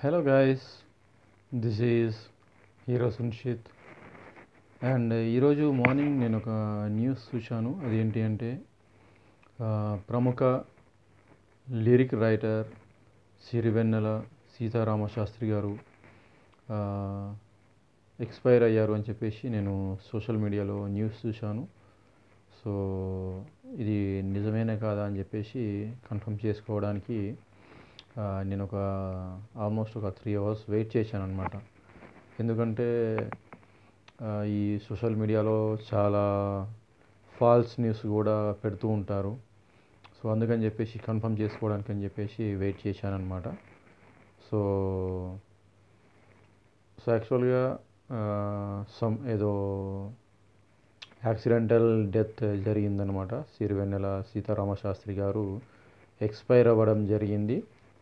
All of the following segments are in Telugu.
hello guys this is hero Sunshith and ఈరోజు మార్నింగ్ నేను ఒక న్యూస్ చూశాను అదేంటి అంటే ఆ, ప్రముఖ lyric writer Sirivennela Seetharama Sastry garu expire అయ్యారు అని చెప్పేసి నేను సోషల్ మీడియాలో న్యూస్ చూశాను సో ఇది నిజమేనా కాదా అని చెప్పేసి కన్ఫర్మ్ చేసుకోవడానికి ఆ, నేను ఒక ఆల్మోస్ట్ ఒక త్రీ అవర్స్ వెయిట్ చేశాను అనమాట ఎందుకంటే ఆ, ఈ సోషల్ మీడియాలో చాలా ఫాల్స్ న్యూస్ కూడా పెడుతూ ఉంటారు సో అందుకని చెప్పేసి కన్ఫర్మ్ చేసుకోవడానికి అని చెప్పేసి వెయిట్ చేశాను అనమాట సో సో యాక్చువల్గా సమ్ ఏదో యాక్సిడెంటల్ డెత్ జరిగిందనమాట సిరివెన్నెల సీతారామ శాస్త్రి గారు ఎక్స్పైర్ అవ్వడం జరిగింది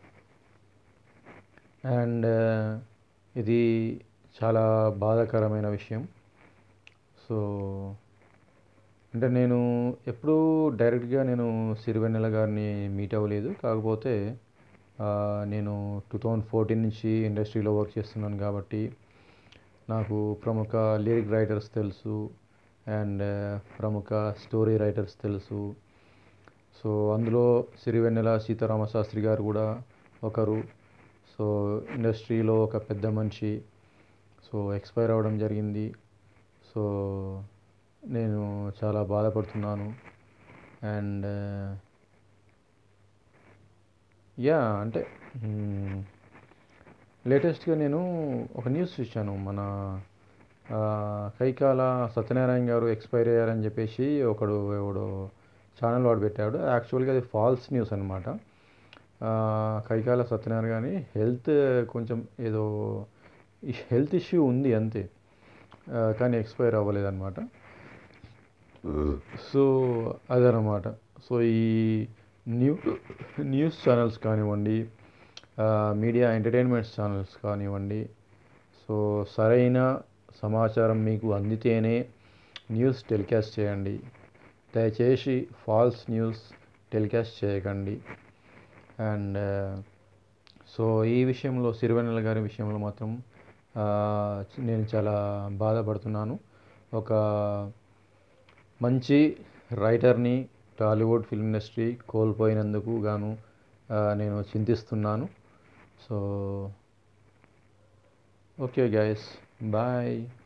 అండ్ ఇది చాలా బాధాకరమైన విషయం సో అంటే నేను ఎప్పుడూ డైరెక్ట్గా నేను సిరివెన్నెల గారిని మీట్ అవ్వలేదు కాకపోతే ఆ, నేను టూ థౌజండ్ ఫోర్టీన్ నుంచి ఇండస్ట్రీలో వర్క్ చేస్తున్నాను కాబట్టి నాకు ప్రముఖ లిరిక్ రైటర్స్ తెలుసు అండ్ ప్రముఖ స్టోరీ రైటర్స్ తెలుసు సో అందులో సిరివెన్నెల సీతారామ శాస్త్రి గారు కూడా ఒకరు సో ఇండస్ట్రీలో ఒక పెద్ద మనిషి సో ఎక్స్పైర్ అవ్వడం జరిగింది సో నేను చాలా బాధపడుతున్నాను అండ్ యా అంటే లేటెస్ట్గా నేను ఒక న్యూస్ చూశాను మన ఆ, కైకాల సత్యనారాయణ గారు ఎక్స్పైర్ అయ్యారని చెప్పేసి ఒకడు ఎవడో ఛానల్ వాడు పెట్టాడు యాక్చువల్గా అది ఫాల్స్ న్యూస్ అనమాట కైకాల సత్యనారాయణ గారి హెల్త్ కొంచెం ఏదో హెల్త్ ఇష్యూ ఉంది అంతే ఆ, కానీ ఎక్స్పైర్ అవ్వలేదన్నమాట సో అదనమాట సో ఈ న్యూ న్యూస్ ఛానల్స్ కానివ్వండి ఆ, మీడియా ఎంటర్టైన్మెంట్స్ ఛానల్స్ కానివ్వండి సో సరైన సమాచారం మీకు అందితేనే న్యూస్ టెలికాస్ట్ చేయండి దయచేసి ఫాల్స్ న్యూస్ టెలికాస్ట్ చేయకండి అండ్ సో ఈ విషయంలో సిరివెన్నెల గారి విషయంలో మాత్రం ఆ, నేను చాలా బాధపడుతున్నాను ఒక మంచి రైటర్ని టాలీవుడ్ ఫిల్మ్ ఇండస్ట్రీ కోల్పోయినందుకు గాను ఆ, నేను చింతిస్తున్నాను సో ఓకే గైస్ బాయ్